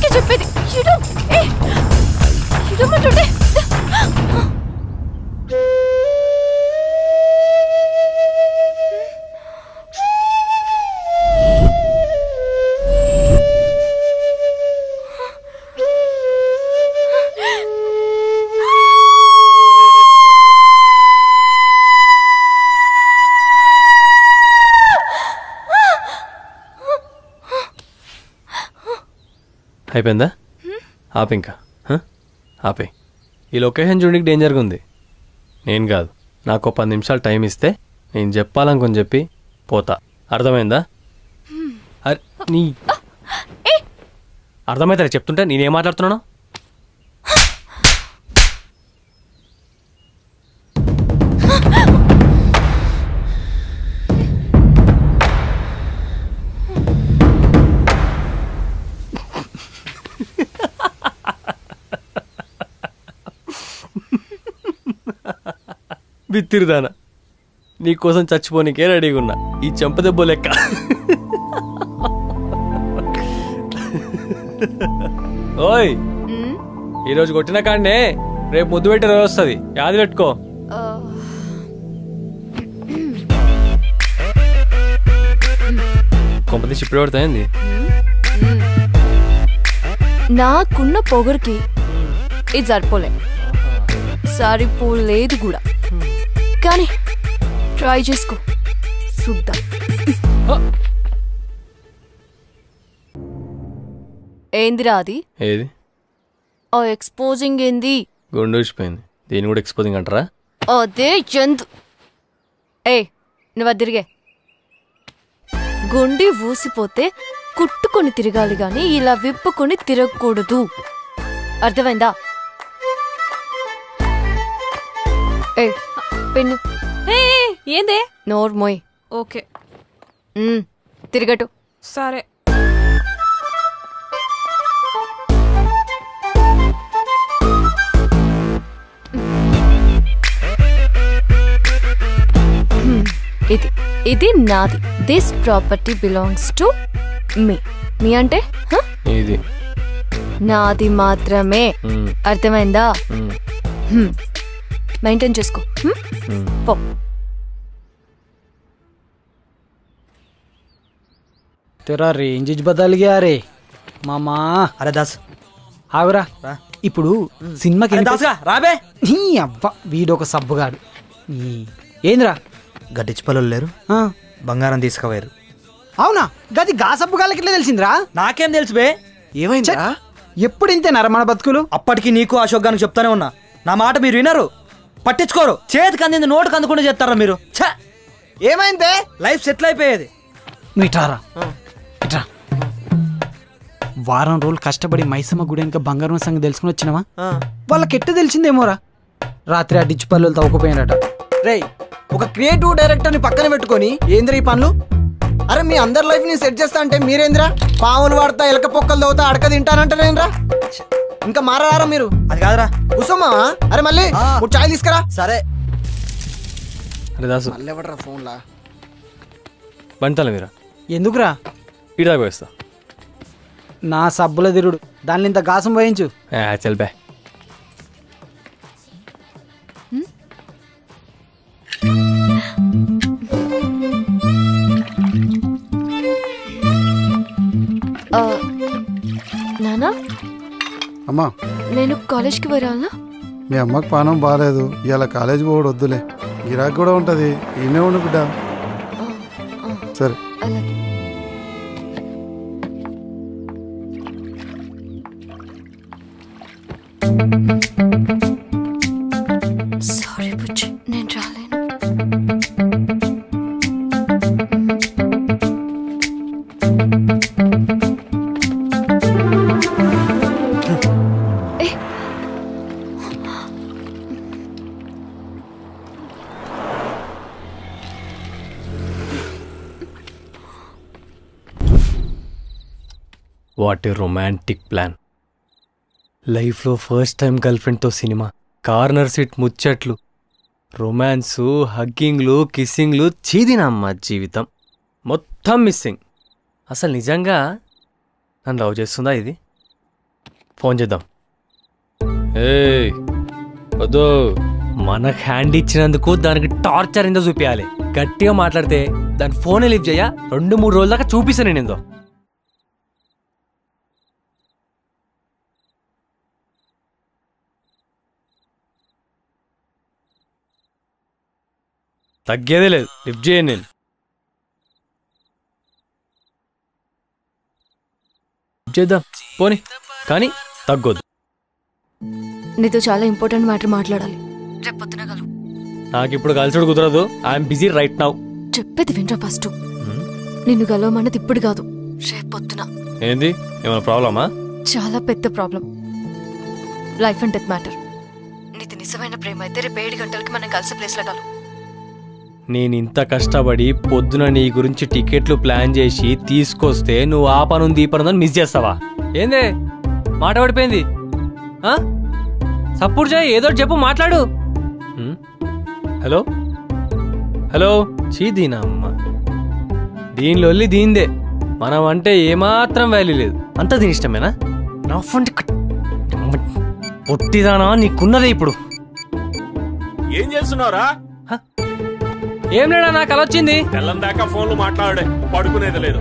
నీకే చెప్పేది ఇడు ఏ ఇడమంటుంటే అయిపోయిందా ఆపు ఇంకా హ? ఆపే ఈ లొకేషన్ చూడడానికి డేంజర్గా ఉంది నేను కాదు నాకు ఒక పది నిమిషాలు టైం ఇస్తే నేను చెప్పాలనుకొని చెప్పి పోతా అర్థమైందా అరే నీ అర్థమవుతారా చెప్తుంటే నేనేం మాట్లాడుతున్నాను బిత్తిరిదానా నీకోసం చచ్చిపోనికే రెడీగా ఉన్నా ఈ చెంపదెబ్బ లెక్క ఓయ్ ఈరోజు కొట్టిన కాండే రేపు ముద్దు పెట్టే రోజు వస్తుంది యాది పెట్టుకో కొంపతీసి ఇప్పుడు పడుతుంది నాకున్న పొగరుకి ఇది సరిపోలే సరిపోలేదు కూడా కానీ ట్రై చేసుకో చూద్దాం ఏందిరా అది ఏది ఆ ఎక్స్పోజింగ్ ఏంది గుండు ఊసిపోయింది దీన్ని కూడా ఎక్స్పోజింగ్ అంటారా అదే జంతు ఏ నువ్వు అది తిరిగే గుండి ఊసిపోతే కుట్టుకొని తిరగాలి గాని ఇలా విప్పుకొని తిరగకూడదు అర్థమైందా ఏ పెన్ను ఏందే నోర్ మోయ్ ఓకే ఉమ్, తిరగటు సరే ఇది ఇది నాది this property belongs to me me అంటే హ? ఇది నాది మాత్రమే మ్, అర్థమైందా మ్, మెయింటైన్ చేసుకో హ్మ్? మ్. పో तेरा रेंज ज बदल गया रे మామా అరే దాస్ ఆగురా ఇప్పుడు సినిమాకి అరే ఎన్ని దాస్గా రాబే నీ అవ్వ వీడొక సబ్బుగాడు నీ ఏందిరా గడ్డిచ్చి పనులు లేరు ఆ, బంగారం తీసుకుపోయారు అవునా గది గా సబ్బుగాళ్ళకి ఎట్లా తెలిసిందిరా నాకేం తెలుసు బే ఏమైందిరా ఎప్పుడు ఇంతేనారా మన బతుకులు అప్పటికి నీకు అశోక్ గానికి చెప్తానే ఉన్నా నా మాట మీరు వినరు పట్టించుకోరు చేతికి అందింది నోటుకు అందకుండా చేస్తారా మీరు ఛ! ఏమైందే లైఫ్ సెటిల్ అయిపోయేది ఇట్రారా ఇట్రా వారం రోజులు కష్టపడి మైసమ్మ గుడి వెనక బంగారం సంగతి తెలుసుకుని వచ్చినావా వాళ్ళకి ఎట్ట తెలిసిందేమోరా రాత్రి ఆ డిచ్ పళ్ళు తవ్వుకుపోయినట రేయ్ ఒక క్రియేటివ్ డైరెక్టర్ ని పక్కన పెట్టుకొని ఏంద్రా ఈ పనులు అరే మీ అందరి లైఫ్ ని సెట్ చేస్తా అంటే మీరేంద్రా పాములు వాడతా ఎలక పొక్కలు తవ్వుతా అడక తింటానంటారేంద్రా ఇంకా మారారా మీరు అది కాదురా కూసోమా అరే మళ్ళీ మూడు చాయ్ తీసుకురా సరే అరే దాసు మళ్ళీ ఎవడరా ఫోన్ లా బంటాల మీరా ఎందుకురా ఇడా పోయిస్తా నా సబ్బుల తిరుడు దాన్ని ఇంత గాసం పోయించు ఏ, చల్ బే ఆ, నానా అమ్మా నేను కాలేజ్కి వరాలనా మీ అమ్మకి పానం బాగాలేదు ఇవాళ కాలేజీ పోవడం వద్దులే గిరాక్ కూడా ఉంటుంది ఈయనే ఉండు బిడ్డ సరే అలాగే సారీ బుజ్జి నేను రాలేను a what a romantic plan లైఫ్లో ఫస్ట్ టైం గర్ల్ ఫ్రెండ్తో సినిమా కార్నర్ సీట్ ముచ్చట్లు రొమాన్సు హగ్గింగ్లు కిస్సింగ్లు చీదినమ్మ జీవితం మొత్తం మిస్సింగ్ అసలు నిజంగా నన్ను లవ్ చేస్తుందా ఇది ఫోన్ చేద్దాం ఏయ్ వద్దు మనకు హ్యాండ్ ఇచ్చినందుకు దానికి టార్చర్ ఏందో చూపించాలి గట్టిగా మాట్లాడితే దాని ఫోనే లిఫ్ట్ చేయ రెండు మూడు రోజుల దాకా చూపిస్తాను నేను ఏందో తగ్గేదే లేదు లిఫ్ట్ చేయను నేను లిఫ్ట్ చేద్దాం పోని కానీ తగ్గొద్దు నీతో చాలా ఇంపార్టెంట్ మ్యాటర్ మాట్లాడాలి రేపు పొద్దున కలువు నాకు ఇప్పుడు కలిసిడు కుదరదు ఐఎమ్ బిజీ రైట్ నౌ చెప్పేది వినరా ఫస్ట్ నిన్ను గలవమన్నది ఇప్పుడు కాదు రేపు పొద్దున ఏంది ఏమైనా ప్రాబ్లమా చాలా పెద్ద problem life and death matter నీది నిజమైన ప్రేమ అయితే రేపు ఏడు గంటలకి మనం కలిసే ప్లేస్లో కలువు నేను ఇంత కష్టపడి పొద్దున నీ గురించి టికెట్లు ప్లాన్ చేసి తీసుకొస్తే నువ్వు ఆ పనుంది ఈ పనుందని మిస్ చేస్తావా ఏందే మాట పడిపోయింది ఆ? సపోర్ట్ చేయి ఏదో ఒకటి చెప్పు మాట్లాడు హ్మ్? హలో హలో చీ దీనా అమ్మ దీనిలో దీందే మనం అంటే ఏమాత్రం వాల్యూ లేదు అంత దీని ఇష్టమేనా నా ఫోన్ పొట్టిదానా నీకున్నదే ఇప్పుడు ఏం చేస్తున్నావురా ఏం లేడా నాకు అలా వచ్చింది తెల్లం దాకా ఫోన్లు మాట్లాడే పడుకునేది లేదు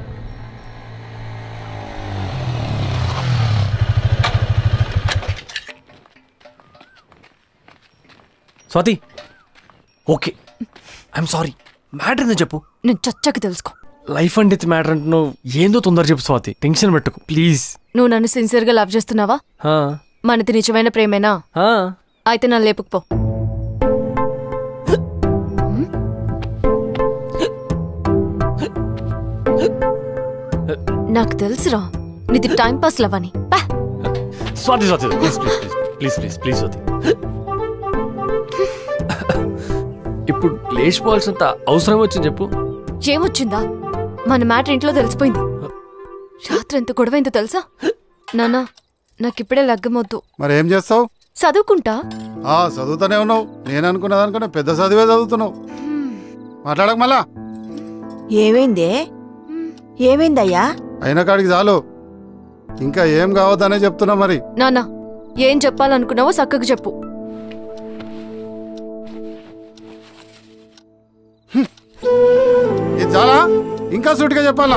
Swathi okay I'm sorry matter ఏందో చెప్పు నేను చచ్చకి తెలుసుకో లైఫ్ అండ్ డెత్ మ్యాటర్ అంటున్నావు ఏందో తొందర చెప్పు స్వాతి టెన్షన్ పెట్టుకు ప్లీజ్ నువ్వు నన్ను సిన్సియర్గా లవ్ చేస్తున్నావా మనది నిజమైన ప్రేమేనా అయితే నన్ను లేపుకుపో నాకు తెలుసురా నీది టైం పాస్ లవ్ అని పా. Swathi Swathi please please please please please Swathi ఇప్పుడు లేచిపోవాల్సినంత అవసరం వచ్చింది చెప్పు ఏమొచ్చిందా మన మ్యాటర్ ఇంట్లో తెలిసిపోయింది రాత్రి ఎంత గొడవైందో తెలుసా నానా నాకిప్పుడే లగ్గమొద్దు మరి ఏం చేస్తావు చదువుకుంటా ఆ చదువుతూనే ఉన్నావు నేను అనుకున్న దానికన్నా పెద్ద చదివే చదువుతున్నావు మాట్లాడక మళ్ళా ఏమైందే ఏమైందయ్యా అయిన కాడికి చాలు ఇంకా ఏం కావద్దనే చెప్తున్నా మరి నానా ఏం చెప్పాలనుకున్నావో చక్కగా చెప్పు ఇది చాలా ఇంకా సూటిగా చెప్పాలా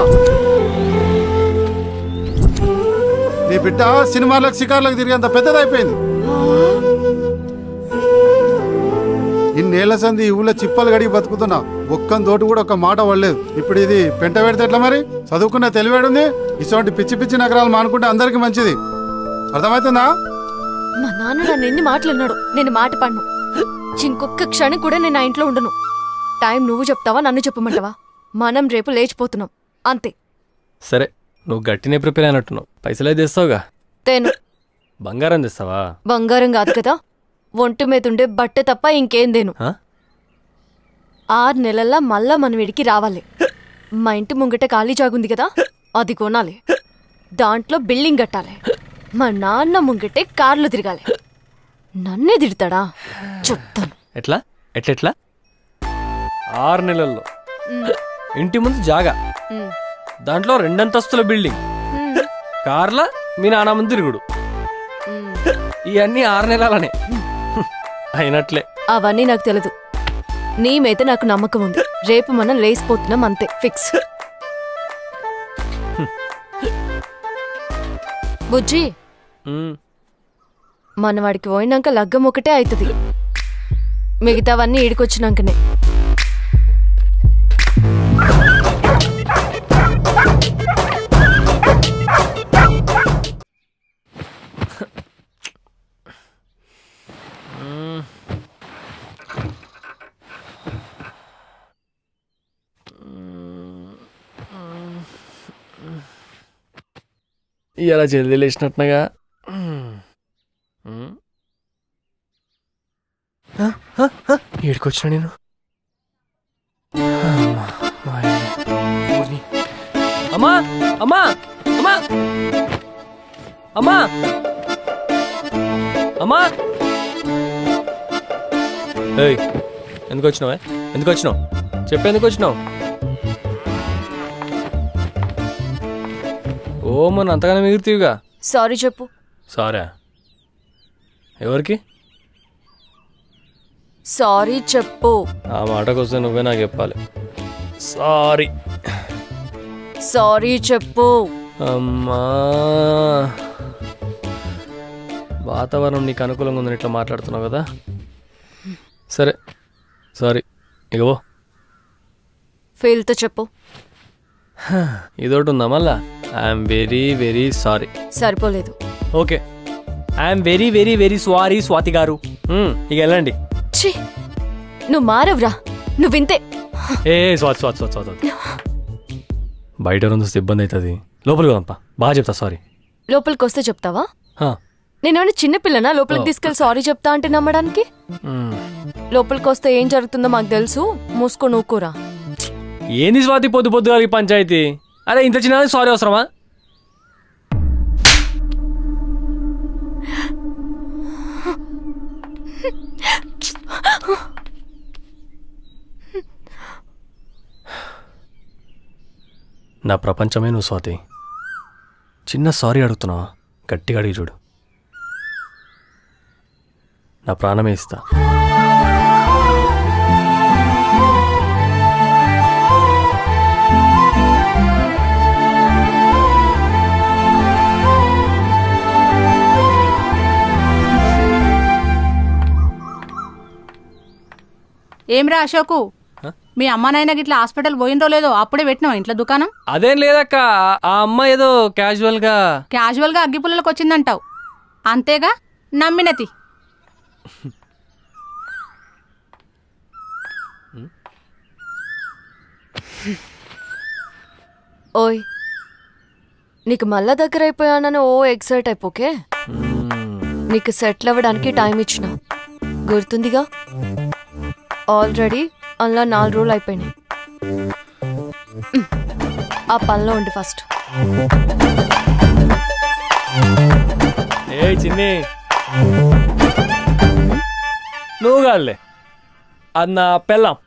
నీ బిడ్డ సినిమాలకు షికార్లకు తిరిగేంత పెద్దదైపోయింది ఇన్నేళ్ల సంది ఈ ఊళ్ళో చిప్పలు గడిగి బతుకుతున్నా ఒక్కని తోటి కూడా ఒక మాట పడలేదు ఇప్పుడు ఇది పెంట పెడితే ఎట్లా మరి చదువుకున్న తెలివేడుంది ఇటువంటి పిచ్చి పిచ్చి నగరాలు మానుకుంటే అందరికి మంచిది అర్థమవుతుందా మా నాన్న నన్ను ఎన్ని మాటలు అన్నాడు నేను మాట పడ్ను ఇంకొక క్షణం కూడా నేను ఆ ఇంట్లో ఉండను టైం నువ్వు చెప్తావా నన్ను చెప్పమంటావా మనం రేపు లేచిపోతున్నాం అంతే సరే నువ్వు గట్టినే ప్రిపేర్ అయినట్టున్నావు పైసలే తెస్తావుగా తేను బంగారం తెస్తావా బంగారం కాదు కదా ఒంటి మీద ఉండే బట్ట తప్ప ఇంకేం దేను ఆ? ఆరు నెలల్లో మళ్ళా మనం ఇడికి రావాలి మా ఇంటి ముంగట ఖాళీ జాగుంది కదా అది కొనాలి దాంట్లో బిల్డింగ్ కట్టాలి మా నాన్న ముంగటే కార్లు తిరగాలి నన్నే తిడతాడా చెప్తాను ఎట్లా ఎట్లెట్లా ఆరు నెలల్లో ఇంటి ముందు జాగా ఉమ్. దాంట్లో రెండంతస్తుల బిల్డింగ్ ఉమ్. కార్ల మీ నాన్న ముందు తిరుగుడు ఉమ్. ఇవన్నీ ఆరు నెలలనే అయినట్లే అవన్నీ నాకు తెలదు నీ మీద నాకు నమ్మకం ఉంది రేపు మనం లేసిపోతున్నాం అంతే ఫిక్స్ బుజ్జి ఉమ్. మన వాడికి పోయినాక లగ్గం ఒకటే అవుతుంది మిగతావన్నీ ఈడికొచ్చినాకనే ఇలా జల్దీ లేచినట్టునగా ఏడుకొచ్చిన నేను అమ్మా, మా ఇల్లు. ఊరిని. అమ్మా అమ్మా అమ్మా అమ్మా అమ్మా ఏయ్ ఎందుకు వచ్చినావే ఎందుకు వచ్చినావు చెప్పు ఎందుకు వచ్చినావు ఓ మొన్న అంతగానే మిగులుతీవిగా సారీ చెప్పు సారా ఎవరికి సారీ చెప్పు ఆ మాటకు వస్తే నువ్వే నాకు చెప్పాలి సారీ సారీ చెప్పు అమ్మా వాతావరణం నీకు అనుకూలంగా ఉందని ఇట్లా మాట్లాడుతున్నావు కదా సరే సారీ ఇగో ఫెయిల్తో చెప్పు ఇదొకటి ఉందా మళ్ళా ఐఎమ్ వెరీ వెరీ సారీ సరిపోలేదు okay I'm very very very sorry Swathi గారు మ్, ఇక వెళ్ళండి ఛీ నువ్వు మారవురా నువ్వు వింతే ఏ స్వాతి స్వాతి స్వాతి స్వాతి బయట రెండు వస్తే ఇబ్బంది అవుతుంది లోపలికి పోదాంపా బాగా చెప్తా సారీ లోపలికి వస్తే చెప్తావా నేనేమైనా చిన్నపిల్లనా లోపలికి తీసుకెళ్ళి సారీ చెప్తా అంటే నమ్మడానికి లోపలికి వస్తే ఏం జరుగుతుందో మాకు తెలుసు మూసుకొని ఊకోరా ఏంది స్వాతి పొద్దు పొద్దు గారికి పంచాయతీ అరే ఇంత చిన్న సారీ అవసరమా నా ప్రపంచమే నువ్వు స్వాతి చిన్న సారీ అడుగుతున్నావా గట్టిగా అడిగి చూడు నా ప్రాణమే ఇస్తా ఏమ్రా అశోకు మీ అమ్మానైనా గిట్లా హాస్పిటల్ పోయినరో లేదో అప్పుడే పెట్టినావా ఇంట్లో దుకాణం అదేం లేదక్క ఆ అమ్మాయి ఏదో క్యాజువల్గా క్యాజువల్ గా అగ్గిపుల్లలకు వచ్చిందంటావు అంతేగా నమ్మినతి ఓయ్ నీకు మళ్ళా దగ్గర అయిపోయానని ఓ ఎక్సైట్ అయిపోకే నీకు సెటిల్ అవ్వడానికి టైం ఇచ్చిన గుర్తుందిగా ఆల్రెడీ అలా నాలుగు రోజులు అయిపోయినాయి మ్. ఆ పనిలో ఉండి ఫస్ట్ ఏ చిన్ని నువ్వు కాదులే అది నా పెళ్ళాం